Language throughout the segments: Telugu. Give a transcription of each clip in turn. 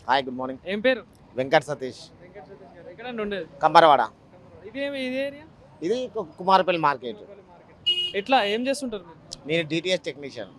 హాయ్ గుడ్ మార్నింగ్ ఏం పేరు వెంకట్ సతీష్ వెంకట సతీష్ గారు ఎక్కడ ఉండేది కంబరవాడ ఇది ఏమి ఇది ఏరియా ఇది కు- కుమారపల్లి మార్కెట్ ఎట్లా ఏం చేస్తుంటారు మీరు నేను డిటిఎస్ టెక్నీషియన్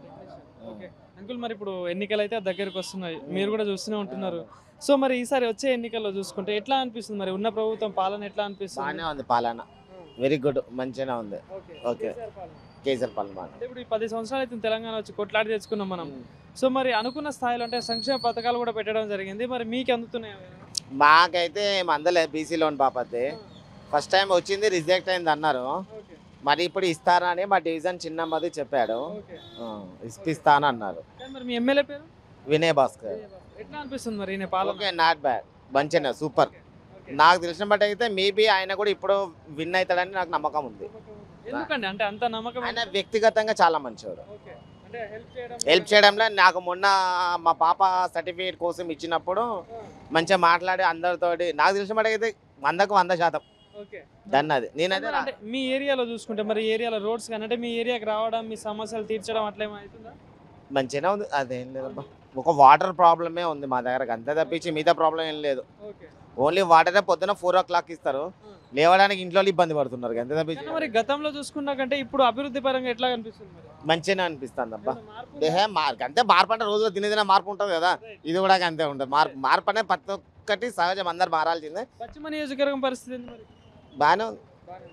ఓకే అంకుల్ మరి ఇప్పుడు ఎన్నికలు అయితే దగ్గరికి వస్తున్నాయి మీరు కూడా చూస్తూనే ఉంటున్నారు సో మరి ఈసారి వచ్చే ఎన్నికల్లో చూసుకుంటే ఎట్లా అనిపిస్తుంది మరి ఉన్న ప్రభుత్వం పాలన ఎట్లా అనిపిస్తుంది బాగానే ఉంది పాలన వెరీ గుడ్ మంచిగానే ఉంది ఓకే. ఓకే. కేసీఆర్ పాలన. కేసీఆర్ పాలన బాగా అంటే ఇప్పుడు ఈ పది సంవత్సరాలు అయితే తెలంగాణ వచ్చి కొట్లాడి తెచ్చుకున్నాం మనం సో మరి అనుకున్న స్థాయిలో అంటే సంక్షేమ పథకాలు కూడా పెట్టడం జరిగింది మరి మీకు అందుతున్నాయి మాకైతే ఏం అందలే బీసీ లోన్ బాపత్తి ఫస్ట్ టైం వచ్చింది రిజెక్ట్ అయింది అన్నారు ఓకే మరి ఇప్పుడు ఇస్తారని మా డివిజన్ చిన్న మది చెప్పాడు ఓకే ఆ, ఇప్పిస్తాను అన్నారు కానీ మరి మీ ఎమ్మెల్యే పేరు వినయ్ భాస్కర్ ఎట్లా అనిపిస్తుంది మరి ఈయన పాలన ఓకే నాట్ బ్యాడ్ మంచిగా సూపర్ ఓకే. నాకు తెలిసిన బట్టి అయితే మేబీ ఆయన కూడా ఇప్పుడు విన్ అవుతాడని నాకు నమ్మకం ఉంది ఎందుకండి అంటే అంత నమ్మకం ఆయన వ్యక్తిగతంగా చాలా మంచివాడు ఓకే. అంటే హెల్ప్ చేయడం హెల్ప్ చేయడంలో నాకు మొన్న మా పాప సర్టిఫికేట్ కోసం ఇచ్చినప్పుడు మంచిగా మాట్లాడి అందరితోటి నాకు తెలిసిన మటుకు అయితే వందకు వంద శాతం ఓకే డన్ అది నేనైతే మరి అంటే మీ ఏరియాలో చూసుకుంటే మరి ఏరియాలో రోడ్స్ కానీ అంటే మీ ఏరియాకి రావడం మీ సమస్యలు తీర్చడం అట్లా ఏమవుతుందా మంచిగానే ఉంది అదేం లేదబ్బా ఒక వాటర్ ప్రాబ్లమే ఉంది మా దగ్గర అంతే తప్పించి మిగతా ప్రాబ్లం ఏం లేదు ఓకే ఓన్లీ వాటరే పొద్దున ఫోర్ ఓ క్లాక్ ఇస్తారు లేవడానికి ఇంట్లో ఇబ్బంది పడుతున్నారు అంతే తప్పించి కానీ మరి గతంలో చూసుకున్నా కంటే ఇప్పుడు అభివృద్ధి పరంగా ఎట్లా కనిపిస్తుంది మరి మంచిగానే అనిపిస్తుంది అబ్బా ఏమైనా మార్పు ఉందా? దేహే మార్పు అంతే మార్పు అంటే రోజులో తినే తినే మార్పు ఉంటుంది కదా ఇది కూడా అంతే ఉంటుంది మార్పు మార్పు అనేది ప్రతి ఒక్కటి సహజం అందరు మారాల్సిందే పశ్చిమ నియోజకవర్గం పరిస్థితి ఏంది మరి బాగానే ఉంది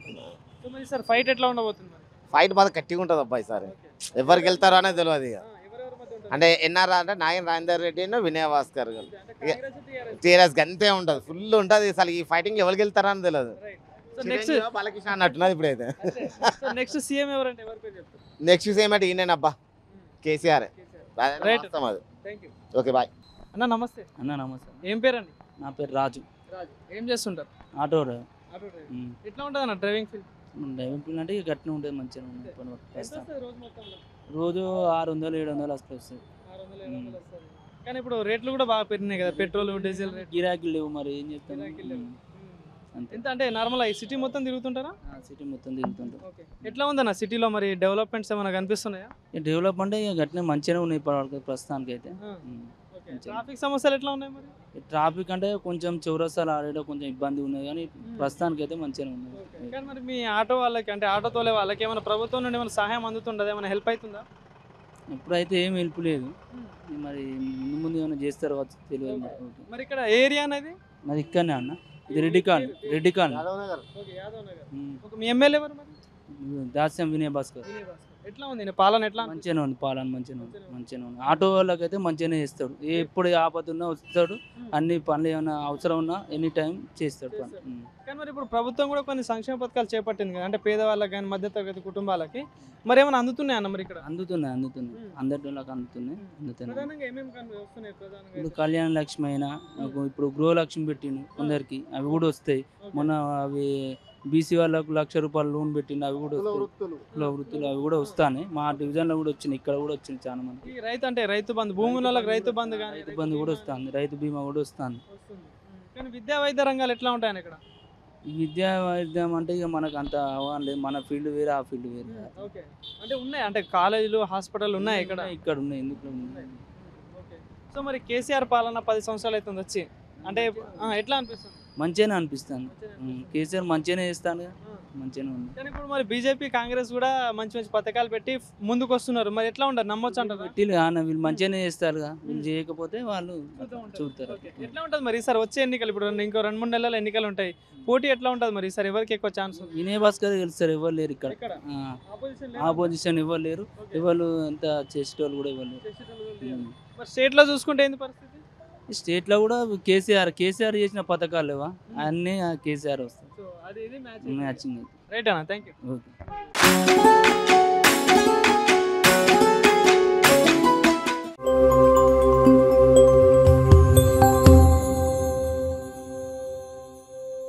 సో మరి సార్ ఫైట్ ఎట్లా ఉండబోతుంది మరి ఫైట్ బాగా గట్టిగా ఉంటుంది అబ్బాయి సార్ ఓకే. ఎవరికి వెళ్తారో అనేది తెలియదు ఇక ఆ, ఎవరెవరి మధ్య ఉంటుంది? అంటే ఎన్ఆర్ అంటే నాయన రాజేందర్ రెడ్డి వినయ్ భాస్కర్ గారు అంటే కాంగ్రెస్, TRS. టీఆర్ఎస్ అంతే ఉంటుంది ఫుల్ ఉంటుంది అసలు ఈ ఫైటింగ్ ఎవరికి వెళ్తారో అని తెలియదు Right. So next Chiranjeevi Balakrishna అన్నట్టున్నది ఇప్పుడైతే సో నెక్స్ట్ సీఎం ఎవరంటే ఎవరి పేరు చెప్తారు నెక్స్ట్ సేమ్ అంటే ఈయనబ్బా కేసీఆర్ Right. అది థ్యాంక్ యూ ఓకే బాయ్ అన్న నమస్తే అన్న నమస్తే ఏం పేరండి నా పేరు రాజు రాజు ఏం చేస్తుంటారు ఆటో డ్రైవర్ ఆటో డ్రైవర్ ఉమ్. ఎట్లా ఉంటుంది అన్న డ్రైవింగ్ ఫీల్డ్ డ్రైవింగ్ ఫీల్డ్ అంటే ఇక గట్టిన ఉంటుంది మంచిగా ఉంటుంది పని వర్క్ ఎంత చేస్తాం వస్తుంది రోజు మొత్తంలో రోజు ఆరు వందలు ఏడు వందలు అసలు వస్తుంది ఆరు వందలు ఏడు వందలు వస్తుంది కానీ ఇప్పుడు రేట్లు కూడా బాగా పెరిగినాయి కదా పెట్రోల్ డీజిల్ రేట్ గిరాకీలు లేవు మరి ఏం చెప్తాను గిరాకీలు లేవు. ఉమ్. అంతే ఎంత అంటే నార్మల్ ఈ సిటీ మొత్తం తిరుగుతుంటారా ఆ సిటీ మొత్తం తిరుగుతుంటాం ఓకే ఎట్లా ఉందన్న సిటీలో మరి డెవలప్మెంట్స్ ఏమైనా కనిపిస్తున్నాయా ఈ డెవలప్మెంట్ ఇక గట్టిన మంచిగానే ఉన్నాయి ఇప్పటివరకు ప్రస్తుతానికి అయితే ఉమ్. మంచిగా. ట్రాఫిక్ సమస్యలు ఎట్లా ఉన్నాయి మరి ఈ ట్రాఫిక్ అంటే కొంచెం చౌరస్తాలు ఆడేటో కొంచెం ఇబ్బంది ఉన్నది కానీ ప్రస్తుతానికి అయితే మంచిగానే ఉన్నది కానీ మరి మీ ఆటో వాళ్ళకి అంటే ఆటో తోలే వాళ్ళకి ఏమైనా ప్రభుత్వం నుండి ఏమైనా సహాయం అందుతుండదా ఏమైనా హెల్ప్ అవుతుందా ఇప్పుడైతే ఏం హెల్ప్ లేదు మరి ముందు ముందు ఏమైనా చేస్తారు కావచ్చు తెలియదు మరి. మరి ఇక్కడ ఏరియా అనేది మరి ఇక్కడనే అన్న ఇది రెడ్డి కాల్ రెడ్డి కాల్ ఓకే యాదవ్ నగర్ ఒక మీ ఎమ్మెల్యే ఎవరు మరి దాస్యం వినయ్ భాస్కర్ వినయ్ భాస్కర్. ఎట్లా ఉంది ఈయన పాలన ఎట్లా ఉంది? మంచిగానే ఉంది పాలన మంచిగానే ఉంది మంచిగానే ఉంది ఆటో వాళ్ళకైతే మంచిగానే చేస్తాడు ఎప్పుడు ఆపద ఉన్నా వస్తాడు అన్ని పనులు ఏమైనా అవసరం ఉన్నా ఎనీ టైం చేస్తాడు పని ఉమ్. కానీ మరి ఇప్పుడు ప్రభుత్వం కూడా కొన్ని సంక్షేమ పథకాలు చేపట్టింది కదా అంటే పేదవాళ్ళకి కానీ మధ్యతరగతి కుటుంబాలకి మరి ఏమైనా అందుతున్నాయి అన్న మరి ఇక్కడ అందుతున్నాయి అందుతున్నాయి ఉమ్. అందరి వాళ్ళకి అందుతున్నాయి అందుతున్నాయి ప్రధానంగా ఏమేమి కన్- వస్తున్నాయి ప్రధానంగా ఇప్పుడు కళ్యాణ లక్ష్మి అయినా నాకు ఇప్పుడు గృహలక్ష్మి పెట్టిండు కొందరికి అవి కూడా వస్తాయి మొన్న అవి బీసీ వాళ్ళకు లక్ష రూపాయలు లోన్ పెట్టిండు అవి కూడా వస్తాయి కుల వృత్తులు అవి కూడా వస్తాయి మా డివిజన్లో కూడా వచ్చినాయి ఇక్కడ కూడా వచ్చినాయి చాలా మంది ఈ రైతు అంటే రైతు బంధు భూమి ఉన్న వాళ్ళకి రైతు బంధు కానీ రైతు బంధు కూడా వస్తుంది రైతు బీమా కూడా వస్తుంది వస్తుంది. కానీ విద్యా వైద్య రంగాలు ఎట్లా ఉంటాయని ఇక్కడ ఈ విద్యా వైద్యం అంటే ఇక మనకు అంత అవగాహన లేదు మన ఫీల్డ్ వేరే ఆ ఫీల్డ్ వేరే ఓకే అంటే ఉన్నాయి అంటే కాలేజీలు హాస్పిటల్ ఉన్నాయి ఇక్కడ ఇక్కడ ఉన్నాయి ఎందుకు ఉన్నాయి ఓకే సో మరి కేసీఆర్ పాలన పది సంవత్సరాలు అవుతుంది వచ్చి అంటే ఆ, ఎట్లా అనిపిస్తుంది మంచిగానే అనిపిస్తాను ఉమ్, కేసీఆర్ మంచిగానే చేస్తాను కదా, మంచిగానే ఉంది కానీ ఇప్పుడు మరి బీజేపీ కాంగ్రెస్ కూడా మంచి మంచి పథకాలు పెట్టి ముందుకు వస్తున్నారు మరి ఎట్లా ఉండదు నమ్మొచ్చు అంటారు పెట్టిలు కానీ వీళ్ళు మంచిగానే చేస్తారుగా వీళ్ళు చేయకపోతే వాళ్ళు చూస్తారు ఎట్లా ఉంటుంది మరి ఈసారి వచ్చే ఎన్నికలు ఇప్పుడు రెండు- ఇంకో రెండు మూడు నెలల ఎన్నికలు ఉంటాయి పోటీ ఎట్లా ఉంటుంది మరి ఈసారి ఎవరికి ఎక్కువ ఛాన్స్ వినయ్ భాస్కర్ గెలుస్తారు ఎవరు లేరు ఇక్కడ ఇక్కడ ఆ, ఆపోజిషన్ ఆపోజిషన్ ఎవరు లేరు ఎవరు అంత చేసేటోళ్ళు కూడా ఎవరు లేరు ఉమ్. మరి స్టేట్ లో చూసుకుంటే ఏంది పరిస్థితి ఈ స్టేట్లో కూడా కేసీఆర్ కేసీఆర్ చేసిన పథకాలు లేవా అన్నీ ఆ కేసీఆర్ వస్తాయి సో అది ఇది మ్యాచ్ మ్యాచింగ్ రైట్ అన్న థ్యాంక్ యూ ఓకే